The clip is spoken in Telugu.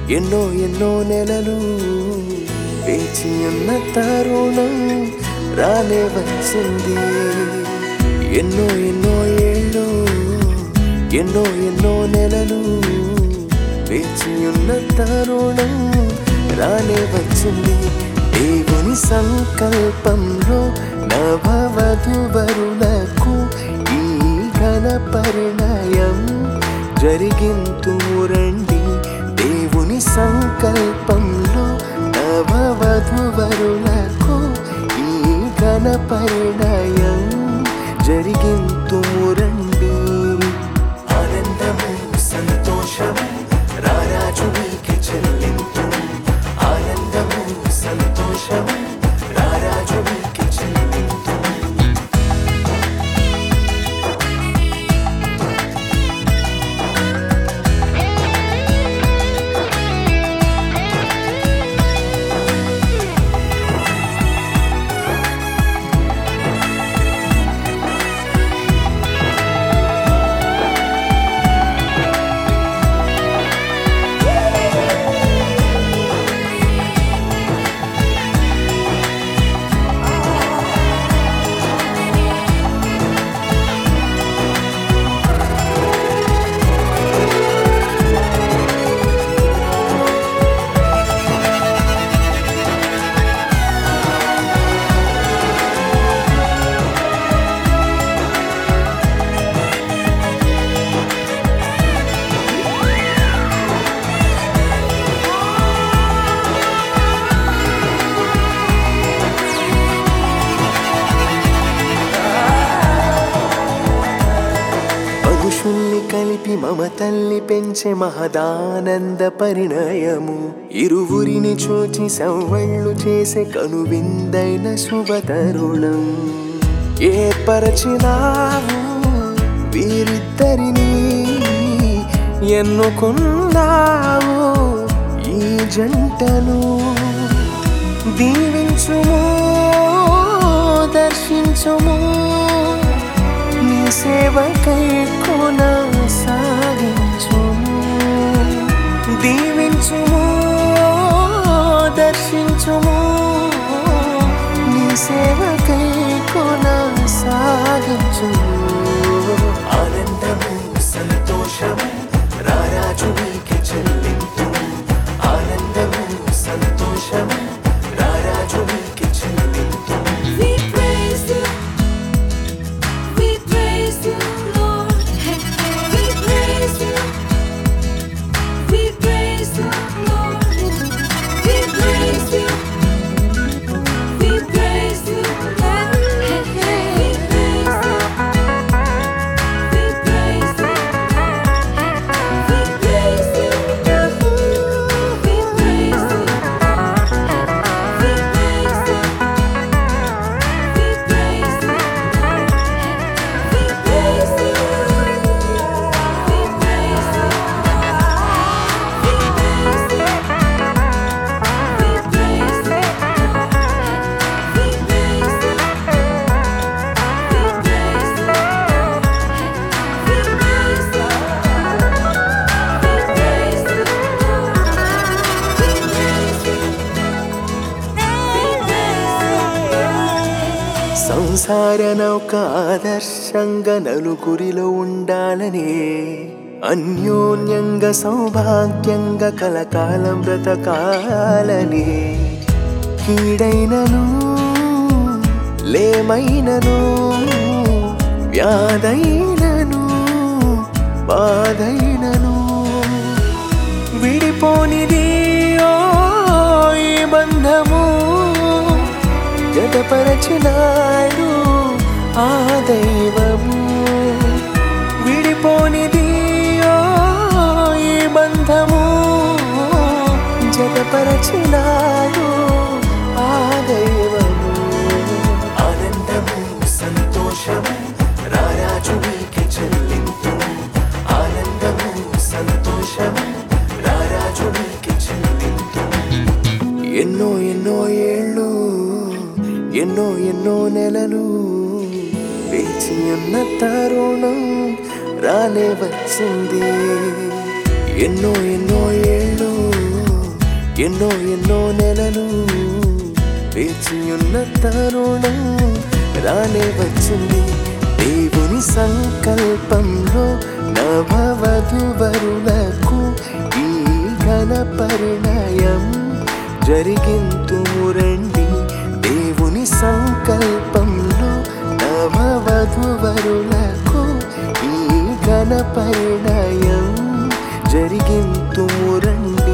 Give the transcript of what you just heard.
ఎన్నో ఎన్నో నెలలు వేచి ఉన్న తరుణం రానే వచ్చింది ఎన్నో ఎన్నో ఏళ్ళు ఎన్నో ఎన్నో నెలలు వేచి ఉన్న తరుణం రానే వచ్చింది దేవుని సంకల్పంలో నభవధువరులకు ఈ ఘన పరిణయం జరిగింతురండి దేవుని సంకల్పంలో నభవధువరులకు ఈ ఘన పరిణయం జరిగింతురండి ఆనందము సంతోషము రారాజు నీకే చెల్లింతు ఆనందము సంతోషము రారాజు నీకే చెల్లింతు పరుషుల్ని కలిపి మమ తల్లి పెంచే మహదానంద పరిణయము ఇరువురిని చూచి సవ్వళ్ళు చేసే కనువిందైన శుభతరుణం ఏ పరచినావు వీరిద్దరిని ఎన్నుకున్నావు ఈ జంటను దీవించుము దర్శించుము నీ సేవకై కొనసాగించుము దీవించుము దర్శించుము నీ సేవకై కొనసాగించుము ఆనందము సంతోషము రారాజు నీకే చెల్లింపు ఆనందము సంతోషము రారాజు నీకే చెల్లింపు We praise you. We praise you, Lord. We praise you. We praise you, Lord. We praise you. We praise you, Lord. We praise you. We praise you. We praise you. We praise you. We praise you. We praise you. We praise you. We praise you. We praise you. We praise you. We praise you. We praise you. We praise you. We praise you. We praise you. సంసార నౌక ఆదర్శంగా నలుగురిలో ఉండాలని అన్యోన్యంగా సౌభాగ్యంగా కలకాలం బ్రతకాలని కీడైనను లేమైనను వ్యాధైనను బాధైనను విడిపోనిది ఓ ఈ బంధము జతపరచినాడు ఆ దైవము విడిపోనిది ఓ ఈ బంధము జతపరచినాడు ఆ దైవము ఆనందము సంతోషము రారాజు నీకే చెల్లింపు ఆనందము సంతోషము రారాజు నీకే చెల్లింపు ఎన్నో ఎన్నో ఏళ్ళు ఎన్నో ఎన్నో నెలలు వేచి ఉన్న తరుణం రానే వచ్చింది ఎన్నో ఎన్నో ఏళ్ళు ఎన్నో ఎన్నో నెలలు వేచియున్న తరుణం రానే వచ్చింది దేవుని సంకల్పంలో నవవధువరులకు ఈ ఘన పరిణయం జరిగింతుమురండి దేవుని సంకల్పంలో నవవధువరులకు ఈ ఘన పరిణయం జరిగింతుమురండి